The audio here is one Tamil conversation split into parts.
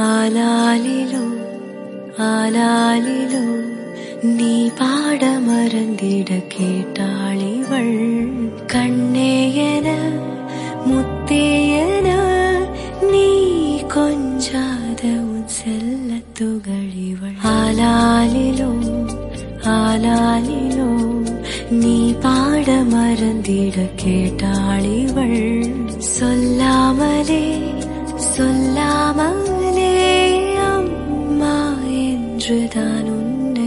ஆலாலிலோ ஆலாலிலோ நீ பாட மறந்திட கேட்டாளிவள் கண்ணேயன முத்தேயன நீ கொஞ்சாத உன் செல்ல துகளிவள் ஆலாலிலோ ஆலாலிலோ நீ பாட மறந்திட கேட்டாளிவள் சொல்லாமலே சொல்லாமலே அம்மா என்றுதான் உன்னை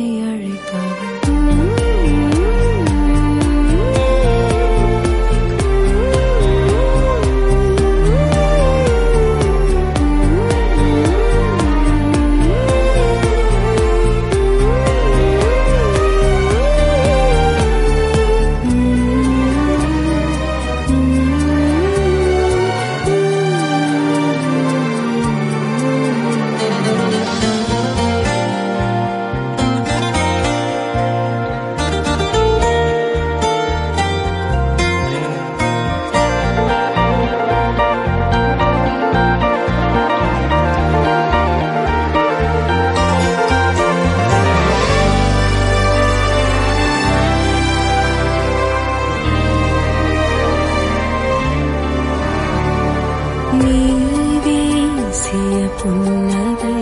நீ வீசிய புன்னகை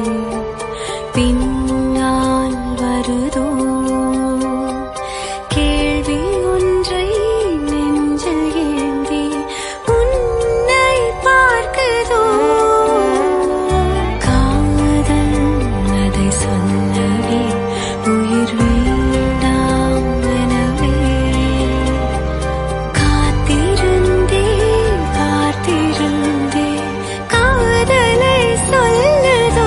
பின்னால் வருதோ கேள்வி ஒன்றை நெஞ்சில் ஏந்தி உன்னை பார்க்குதோ காதல் அதை சொல்லவே உயிர் வேண்டாம் எனவே காத்திருந்தே பார்த்திருந்தே காதலை சொல்லுதோ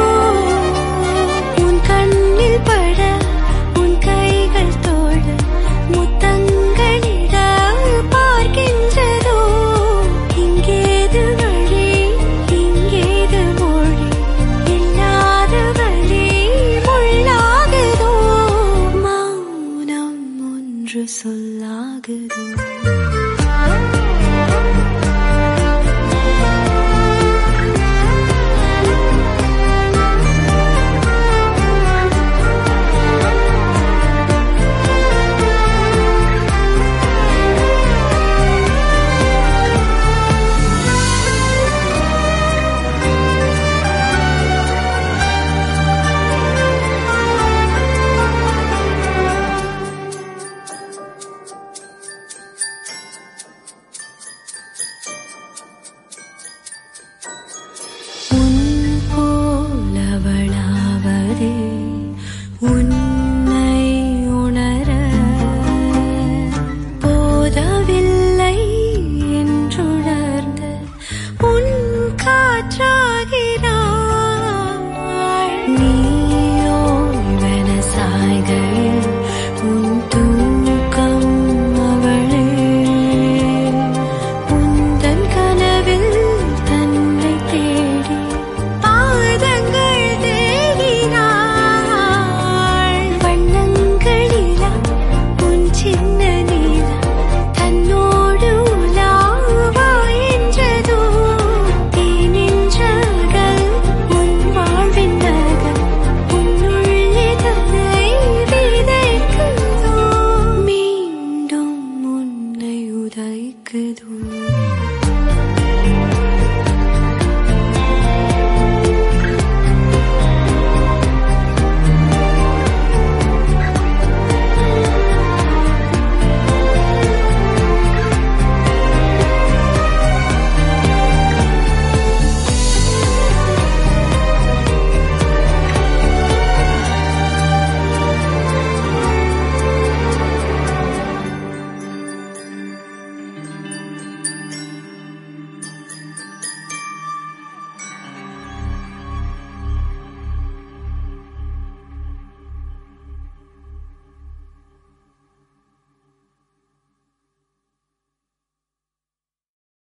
உன் கண்ணில் பட உன் கைகள் தோழ முத்தங்களிட பார்க்கின்றதோ இங்கேது வழி இங்கேது மொழி இல்லாத வழி முள்ளாகுதோ மௌனம் ஒன்று சொல்லாகுதோ